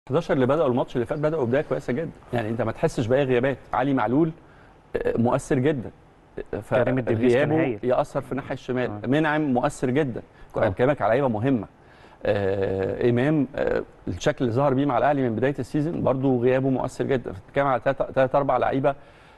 11 اللي بداوا الماتش اللي فات بداوا بدايه كويسه جدا يعني انت ما تحسش باي غيابات علي معلول آه، مؤثر جدا كريم الدبيس كان فغيابه هايل. ياثر في الناحيه الشمال آه. منعم مؤثر جدا طبعا. بكلمك على لعيبه مهمه آه امام آه الشكل اللي ظهر بيه مع الاهلي من بدايه السيزون برضو غيابه مؤثر جدا بتتكلم على ثلاث اربع لعيبه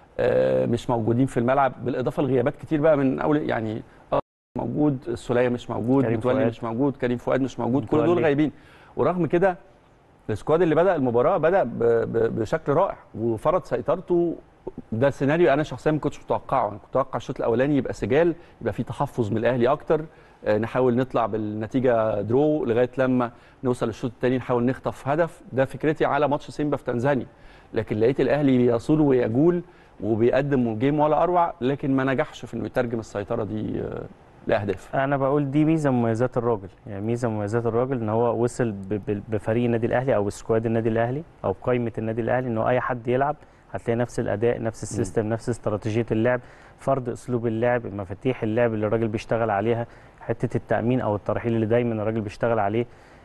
آه مش موجودين في الملعب بالاضافه لغيابات كتير بقى من اول يعني اه موجود السوليه مش موجود كريم متولي فؤاد. مش موجود كريم فؤاد مش موجود كل دول متولي. غايبين ورغم كده السكواد اللي بدا المباراه بدا ب- ب- بشكل رائع وفرض سيطرته ده سيناريو انا شخصيا ما كنتش متوقعه انا كنت متوقع الشوط الاولاني يبقى سجال يبقى في تحفظ من الاهلي اكتر آه، نحاول نطلع بالنتيجه درو لغايه لما نوصل للشوط الثاني نحاول نخطف هدف ده فكرتي على ماتش سيمبا في تنزانيا لكن لقيت الاهلي بيصول ويجول وبيقدم جيم ولا اروع لكن ما نجحش في انه يترجم السيطره دي آه، لاهداف انا بقول دي ميزه من مميزات الراجل يعني ميزه من مميزات الراجل ان هو وصل ب- ب- بفريق النادي الاهلي او سكواد النادي الاهلي او قائمه النادي الاهلي ان هو اي حد يلعب هتلاقي نفس الاداء نفس السيستم نفس استراتيجيه اللعب فرض اسلوب اللعب مفاتيح اللعب اللي الراجل بيشتغل عليها حته التامين او الترحيل اللي دايما الراجل بيشتغل عليه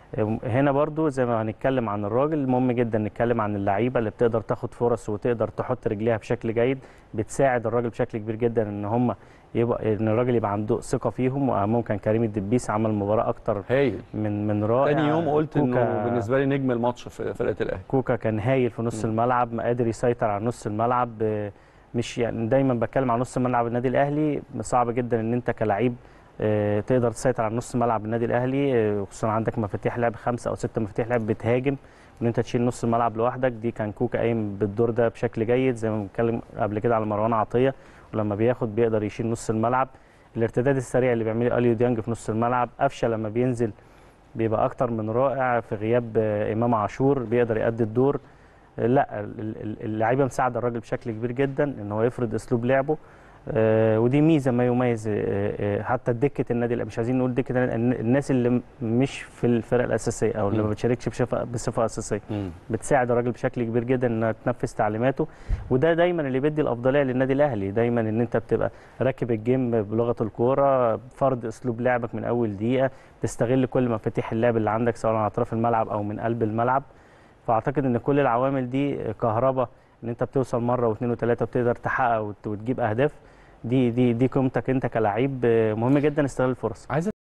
هنا برضو زي ما هنتكلم عن الراجل مهم جدا نتكلم عن اللعيبه اللي بتقدر تاخد فرص وتقدر تحط رجليها بشكل جيد بتساعد الراجل بشكل كبير جدا ان هم يبقى ان الراجل يبقى عنده ثقه فيهم واهمهم كان كريم الدبيس عمل مباراه اكتر هايل من من رائع تاني يوم قلت انه كوكا- بالنسبه لي نجم الماتش في فرقه الاهلي كوكا كان هايل في نص م. الملعب ما قادر يسيطر على نص الملعب آه، مش يعني دايما بتكلم عن نص ملعب النادي الاهلي صعب جدا ان انت كلعيب آه، تقدر تسيطر على نص ملعب النادي الاهلي آه، خصوصا عندك مفاتيح لعب خمسه او ست مفاتيح لعب بتهاجم ان انت تشيل نص الملعب لوحدك دي كان كوكا قايم بالدور ده بشكل جيد زي ما بنتكلم قبل كده على مروان عطيه ولما بياخد بيقدر يشيل نص الملعب الارتداد السريع اللي بيعمله اليو ديانج في نص الملعب قفشه لما بينزل بيبقى اكتر من رائع في غياب آه، امام عاشور بيقدر يأدي الدور آه، لا ال- ال- اللعيبه مساعده الراجل بشكل كبير جدا ان هو يفرض اسلوب لعبه آه، ودي ميزه ما يميز آه، آه، حتى دكه النادي الأهلي- مش عايزين نقول دكه النادي- الن- الناس اللي م- مش في الفرق الاساسيه او اللي م. ما بتشاركش بشفا- بصفه اساسيه بتساعد الراجل بشكل كبير جدا انها تنفذ تعليماته وده دايما اللي بيدي الافضليه للنادي الاهلي دايما ان انت بتبقى راكب الجيم بلغه الكوره فرض اسلوب لعبك من اول دقيقه تستغل كل مفاتيح اللعب اللي عندك سواء على اطراف الملعب او من قلب الملعب فاعتقد ان كل العوامل دي كهرباء ان انت بتوصل مره واثنين وثلاثه بتقدر تحقق وت- وتجيب اهداف دي دي دي قيمتك انت كلاعب مهم جدا استغلال الفرص عايز